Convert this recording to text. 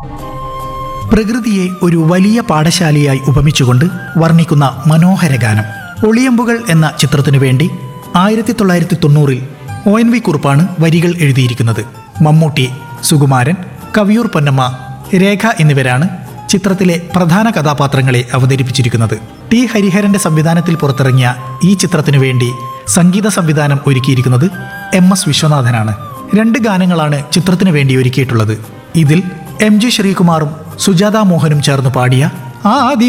പ്രകൃതിയെ ഒരു വലിയ പാഠശാലയായി ഉപമിച്ചുകൊണ്ട് വർണ്ണിക്കുന്ന മനോഹര ഗാനം ഒളിയമ്പുകൾ എന്ന ചിത്രത്തിനു വേണ്ടി ആയിരത്തി തൊള്ളായിരത്തി തൊണ്ണൂറിൽ ഒ എൻ വി കുറുപ്പാണ് വരികൾ എഴുതിയിരിക്കുന്നത് മമ്മൂട്ടി സുകുമാരൻ കവിയൂർ പൊന്നമ്മ രേഖ എന്നിവരാണ് ചിത്രത്തിലെ പ്രധാന കഥാപാത്രങ്ങളെ അവതരിപ്പിച്ചിരിക്കുന്നത് ടി ഹരിഹരന്റെ സംവിധാനത്തിൽ പുറത്തിറങ്ങിയ ഈ ചിത്രത്തിനു വേണ്ടി സംഗീത സംവിധാനം ഒരുക്കിയിരിക്കുന്നത് എം എസ് വിശ്വനാഥനാണ് രണ്ട് ഗാനങ്ങളാണ് ചിത്രത്തിനു വേണ്ടി ഒരുക്കിയിട്ടുള്ളത് ഇതിൽ എം ജി ശ്രീകുമാറും സുജാത മോഹനും ചേർന്ന് പാടിയ ആദി